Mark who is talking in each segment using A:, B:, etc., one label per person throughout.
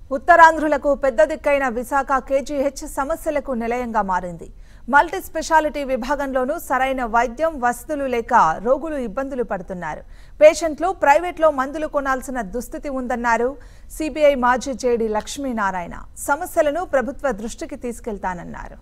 A: ఉత్తరాంధ్రులకు పెద్ద దిక్కైన విశాఖ కేజీహెచ్ సమస్యలకు నిలయంగా మారింది మల్టీ స్పెషాలిటీ విభాగంలోనూ సరైన వైద్యం వసతులు లేక రోగులు ఇబ్బందులు పడుతున్నారు పేషెంట్లు ప్రైవేట్లో మందులు కొనాల్సిన దుస్థితి ఉందన్నారు సిబిఐ మాజీ జేడి లక్ష్మీనారాయణ సమస్యలను ప్రభుత్వ దృష్టికి తీసుకెళ్తానన్నారు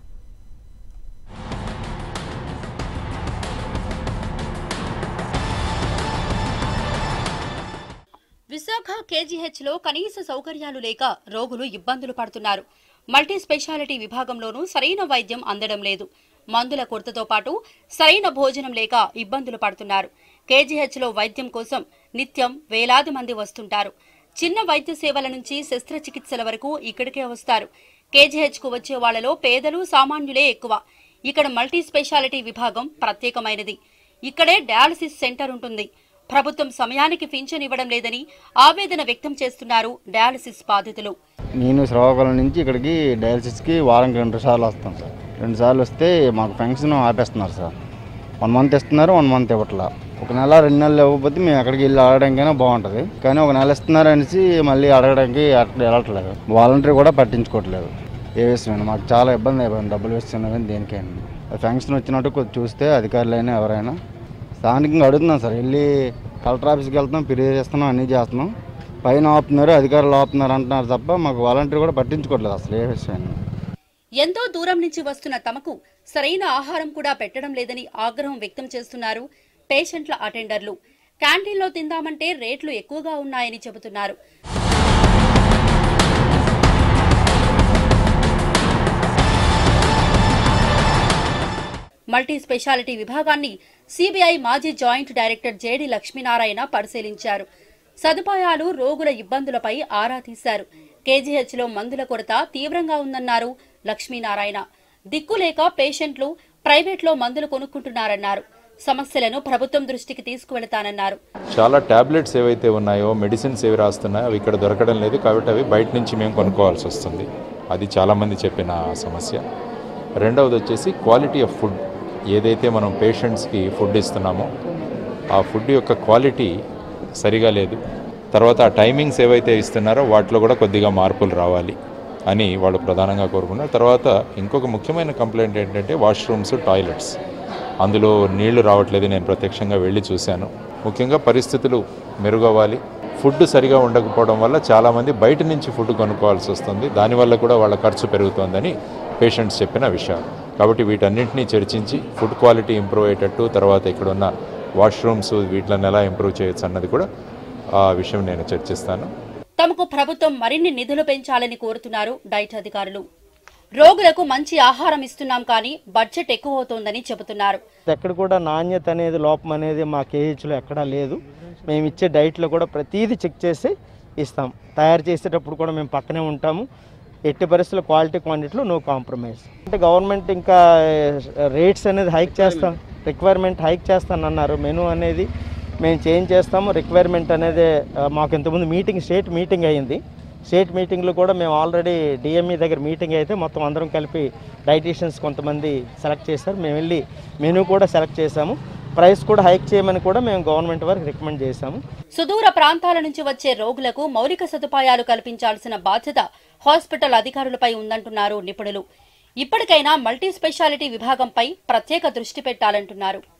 B: విశాఖ కేజీహెచ్లో కనీస సౌకర్యాలు లేక రోగులు ఇబ్బందులు పడుతున్నారు మల్టీ స్పెషాలిటీ విభాగంలోనూ సరైన వైద్యం అందడం లేదు మందుల కొరతతో పాటు సరైన భోజనం లేక ఇబ్బందులు పడుతున్నారు కేజీహెచ్లో వైద్యం కోసం నిత్యం వేలాది మంది వస్తుంటారు చిన్న వైద్య సేవల నుంచి శస్త్రచికిత్సల వరకు ఇక్కడికే వస్తారు కేజీహెచ్కు వచ్చే వాళ్లలో పేదలు సామాన్యులే ఎక్కువ ఇక్కడ మల్టీ స్పెషాలిటీ విభాగం ప్రత్యేకమైనది ఇక్కడే డయాలసిస్ సెంటర్ ఉంటుంది ప్రభుత్వం సమయానికి పింఛన్ ఇవ్వడం లేదని ఆవేదన వ్యక్తం చేస్తున్నారు డయాలసిస్ బాధితులు
C: నేను శ్రీకాకుళం నుంచి ఇక్కడికి డయాలసిస్కి వారానికి రెండు సార్లు వస్తాను సార్ రెండు సార్లు వస్తే మాకు పెన్షన్ ఆపేస్తున్నారు సార్ వన్ మంత్ ఇస్తున్నారు వన్ మంత్ ఇవ్వట్లా ఒక నెల రెండు నెలలు ఇవ్వకపోతే మేము అక్కడికి వెళ్ళి అడగడానికైనా బాగుంటుంది కానీ ఒక నెల ఇస్తున్నారు అనేసి మళ్ళీ అడగడానికి అట్లా వెళ్ళట్లేదు వాలంటరీ కూడా పట్టించుకోవట్లేదు ఏ విషయమైనా మాకు చాలా ఇబ్బంది అయిపోయింది డబ్బులు వేస్తున్నా కానీ దేనికైనా ఫంక్షన్ వచ్చినట్టు కొద్ది చూస్తే అధికారులైనా ఎవరైనా స్థానికంగా అడుగుతున్నాం సార్ వెళ్ళి కలెక్టర్ ఆఫీస్కి వెళ్తున్నాం ఫిర్యాదు చేస్తున్నాం అన్నీ చేస్తున్నాం పైన ఆపుతున్నారు అధికారులు ఆపుతున్నారు అంటున్నారు తప్ప మాకు వాలంటీర్ కూడా పట్టించుకోవట్లేదు అసలు ఏ విషయాన్ని
B: ఎంతో దూరం నుంచి వస్తున్న తమకు సరైన ఆహారం కూడా పెట్టడం లేదని ఆగ్రహం వ్యక్తం చేస్తున్నారు పేషెంట్ల అటెండర్లు క్యాంటీన్లో తిందామంటే రేట్లు ఎక్కువగా ఉన్నాయని చెబుతున్నారు మల్టీ స్పెషాలిటీ విభాగాన్ని సిబిఐ మాజీ జాయింట్ డైరెక్టర్ జేడి లక్ష్మీనారాయణ పరిశీలించారు సదుపాయాలు రోగుల ఇబ్బందులపై ఆరా తీశారు కేజీహెచ్లో మందుల కొరత తీవ్రంగా ఉందన్నారు లక్ష్మీనారాయణ దిక్కులేక పేషెంట్లు ప్రైవేట్లో మందులు కొనుక్కుంటున్నారన్నారు సమస్యలను ప్రభుత్వం దృష్టికి తీసుకువెళతానన్నారు
D: చాలా ట్యాబ్లెట్స్ ఏవైతే ఉన్నాయో మెడిసిన్స్ ఏవి రాస్తున్నాయో అవి ఇక్కడ దొరకడం లేదు కాబట్టి అవి బయట నుంచి మేము కొనుక్కోవాల్సి వస్తుంది అది చాలామంది చెప్పిన సమస్య రెండవది వచ్చేసి క్వాలిటీ ఆఫ్ ఫుడ్ ఏదైతే మనం పేషెంట్స్కి ఫుడ్ ఇస్తున్నామో ఆ ఫుడ్ యొక్క క్వాలిటీ సరిగా లేదు తర్వాత ఆ టైమింగ్స్ ఏవైతే ఇస్తున్నారో వాటిలో కూడా కొద్దిగా మార్పులు రావాలి అని వాళ్ళు ప్రధానంగా కోరుకున్నారు తర్వాత ఇంకొక ముఖ్యమైన కంప్లైంట్ ఏంటంటే వాష్రూమ్స్ టాయిలెట్స్ అందులో నీళ్లు రావట్లేదు నేను ప్రత్యక్షంగా వెళ్ళి చూశాను ముఖ్యంగా పరిస్థితులు మెరుగవ్వాలి ఫుడ్ సరిగా ఉండకపోవడం వల్ల చాలామంది బయట నుంచి ఫుడ్ కొనుక్కోవాల్సి వస్తుంది దానివల్ల కూడా వాళ్ళ ఖర్చు పెరుగుతోందని పేషెంట్స్ చెప్పిన విషయాలు కాబట్టి వీటన్నింటినీ చర్చించి ఫుడ్ క్వాలిటీ ఇంప్రూవ్ అయ్యేటట్టు తర్వాత ఇక్కడ ఉన్న వాష్రూమ్స్ వీటిని ఎలా ఇంప్రూవ్ చేయొచ్చు అన్నది కూడా ఆ విషయం నేను చర్చిస్తాను
B: తమకు ప్రభుత్వం మరిన్ని నిధులు పెంచాలని కోరుతున్నారు డైట్ అధికారులు రోగులకు మంచి ఆహారం ఇస్తున్నాం కానీ బడ్జెట్ ఎక్కువ అవుతోందని చెబుతున్నారు
E: ఎక్కడ కూడా నాణ్యత అనేది లోపం అనేది మా కేహెచ్లో ఎక్కడా లేదు మేము ఇచ్చే డైట్లో కూడా ప్రతిదీ చెక్ చేసి ఇస్తాం తయారు చేసేటప్పుడు కూడా మేము పక్కనే ఉంటాము ఎట్టి పరిస్థితుల్లో క్వాలిటీ క్వాంటిటీలో నో కాంప్రమైజ్ అంటే గవర్నమెంట్ ఇంకా రేట్స్ అనేది హైక్ చేస్తాం రిక్వైర్మెంట్ హైక్ చేస్తానన్నారు మెనూ అనేది మేము చేంజ్ చేస్తాము రిక్వైర్మెంట్ అనేది ఆ, మాకు ఇంతకుముందు మీటింగ్ స్టేట్ మీటింగ్ అయ్యింది స్టేట్ మీటింగ్లో కూడా మేము ఆల్రెడీ డిఎంఈ దగ్గర మీటింగ్ అయితే మొత్తం అందరం కలిపి డైటీషియన్స్ కొంతమంది సెలెక్ట్ చేశారు మేము వెళ్ళి మెనూ కూడా సెలెక్ట్ చేశాము ప్రైస్ కూడా హైక్ చేయమని కూడా మేము గవర్నమెంట్ వారికి రికమెండ్ చేశాము
B: సుదూర ప్రాంతాల నుంచి వచ్చే రోగులకు మౌలిక సదుపాయాలు కల్పించాల్సిన బాధ్యత హాస్పిటల్ అధికారులపై ఉందంటున్నారు నిపుణులు ఇప్పటికైనా మల్టీ స్పెషాలిటీ విభాగంపై ప్రత్యేక దృష్టి పెట్టాలంటున్నారు